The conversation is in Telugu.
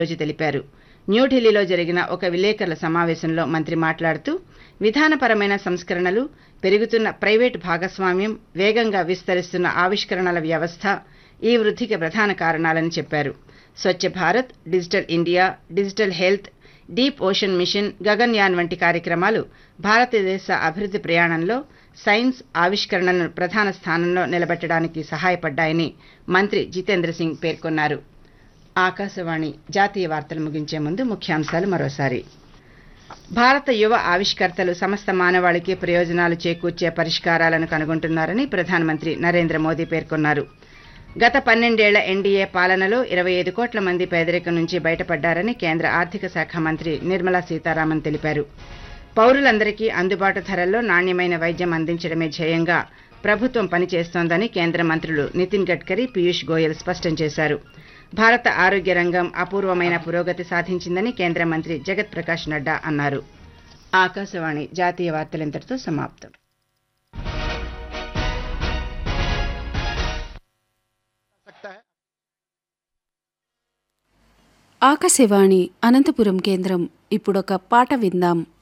రోజు తెలిపారు న్యూఢిల్లీలో జరిగిన ఒక విలేకరుల సమావేశంలో మంత్రి మాట్లాడుతూ విధానపరమైన సంస్కరణలు పెరుగుతున్న ప్రైవేటు భాగస్వామ్యం వేగంగా విస్తరిస్తున్న ఆవిష్కరణల వ్యవస్థ ఈ వృద్ధికి ప్రధాన కారణాలని చెప్పారు Swachh Bharat digital India digital health deep ocean mission Gaganyaan వంటి కార్యక్రమాలు భారతదేశ అభివృద్ధి ప్రయాణంలో సైన్స్ ఆవిష్కరణలను ప్రధాన స్థానంలో నిలబెట్టడానికి సహాయపడ్డాయని మంత్రి జితేంద్ర సింగ్ పేర్కొన్నారు ఆకాశవాణి జాతీయ వార్తలు ముగించే ముందు ముఖ్యాంశాలు మరోసారి భారత యువ ఆవిష్కర్తలు సమస్త మానవాళికి ప్రయోజనాలు చేకూర్చే పరిష్కారాలను కనుగొంటున్నారని ప్రధానమంత్రి నరేంద్ర మోదీ పేర్కొన్నారు గత పన్నెండేళ్ల ఎన్డీఏ పాలనలో ఇరవై ఐదు కోట్ల మంది పేదరికం నుంచి బయటపడ్డారని కేంద్ర ఆర్థిక శాఖ మంత్రి నిర్మలా సీతారామన్ తెలిపారు పౌరులందరికీ అందుబాటు ధరల్లో నాణ్యమైన వైద్యం అందించడమే ధ్యేయంగా ప్రభుత్వం పనిచేస్తోందని కేంద్ర మంత్రులు నితిన్ గడ్కరీ పీయూష్ గోయల్ స్పష్టం చేశారు భారత ఆరోగ్య రంగం అపూర్వమైన పురోగతి సాధించిందని కేంద్ర మంత్రి జగత్ ప్రకాష్ నడ్డా అన్నారు ఆకాశవాణి జాతీయ వార్తలింతటితో సమాప్తం ఆకాశవాణి అనంతపురం కేంద్రం ఇప్పుడొక పాట విందాం